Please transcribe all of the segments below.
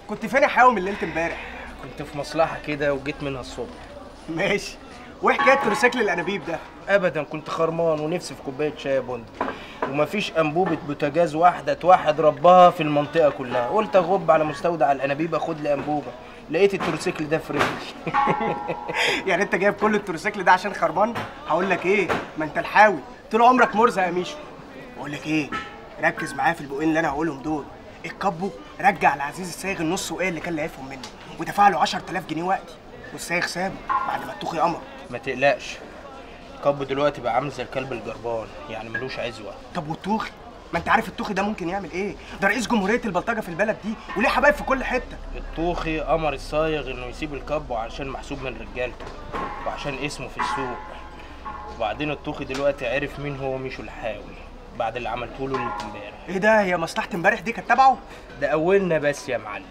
كنت فين يا حاوي من ليله امبارح كنت في مصلحه كده وجيت منها الصبح ماشي وايه حكايه تروسيكل الانابيب ده ابدا كنت خرمان ونفسي في كوبايه شاي بندق ومفيش انبوبه بوتاجاز واحده توحد ربها في المنطقه كلها قلت اغب على مستودع الانابيب اخد لي انبوبه لقيت التروسيكل ده في رجلي يعني انت جايب كل التروسيكل ده عشان خربان هقول لك ايه ما انت الحاوي طول عمرك مرزق يا ميشو بقول لك ايه ركز معايا في البقين اللي انا هقولهم دول الكابو رجع لعزيز السايغ النص وقال اللي كان لاقيهم منه ودفع له 10000 جنيه وقتي والسايغ سابه بعد ما التوخي امر ما تقلقش كابو دلوقتي بقى عامل زي الكلب الجربان يعني ملوش عزوه طب والتوخي ما انت عارف التوخي ده ممكن يعمل ايه ده رئيس جمهوريه البلطجه في البلد دي وليه حبايب في كل حته الطوخي امر الصايغ انه يسيب الكابو عشان محسوب من رجالته وعشان اسمه في السوق وبعدين الطوخي دلوقتي عرف مين هو ميشو الحاوي بعد اللي عملته له ليله امبارح ايه ده هي مصلحه امبارح دي كانت تبعه ده اولنا بس يا معلم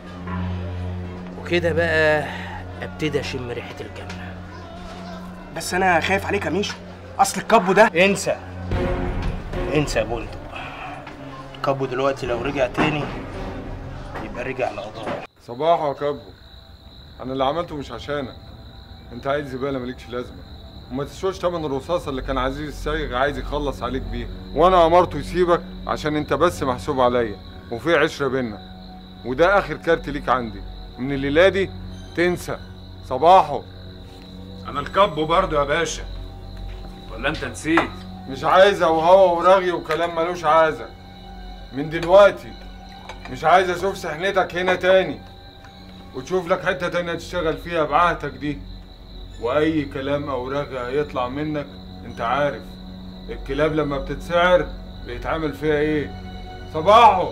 وكده بقى ابتدي اشم ريحه الجنه بس انا خايف عليك يا ميشو اصل الكابو ده انسى انسى يا بندق كابو دلوقتي لو رجع تاني يبقى رجع لقضاء صباح يا كابو انا اللي عملته مش عشانك انت عيل زباله مالكش لازمه وما تسواش تمن الرصاصه اللي كان عزيز السايغ عايز يخلص عليك بيها وانا امرته يسيبك عشان انت بس محسوب عليا وفي عشره بينا وده اخر كارت ليك عندي من الليله دي تنسى صباحه انا الكابو برضه يا باشا ولا انت نسيت مش عايزه وهوا ورغي وكلام ملوش عازه من دلوقتي مش عايز اشوف سحنتك هنا تاني وتشوف لك حته تانية تشتغل فيها بعهتك دي واي كلام او رغي هيطلع منك انت عارف الكلاب لما بتتسعر بيتعمل فيها ايه صباحه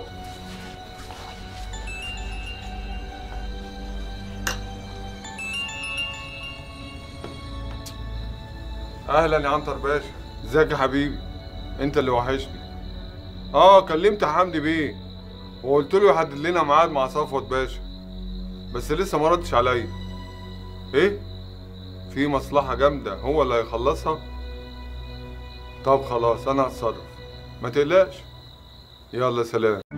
اهلا يا عنتر باشا ازيك يا حبيبي انت اللي وحشني اه كلمت حمدي بيه وقلت له يحدد لنا ميعاد مع صفوت باشا بس لسه ما ردش عليا ايه في مصلحه جامده هو اللي هيخلصها طب خلاص انا هتصرف ما تقلقش يلا سلام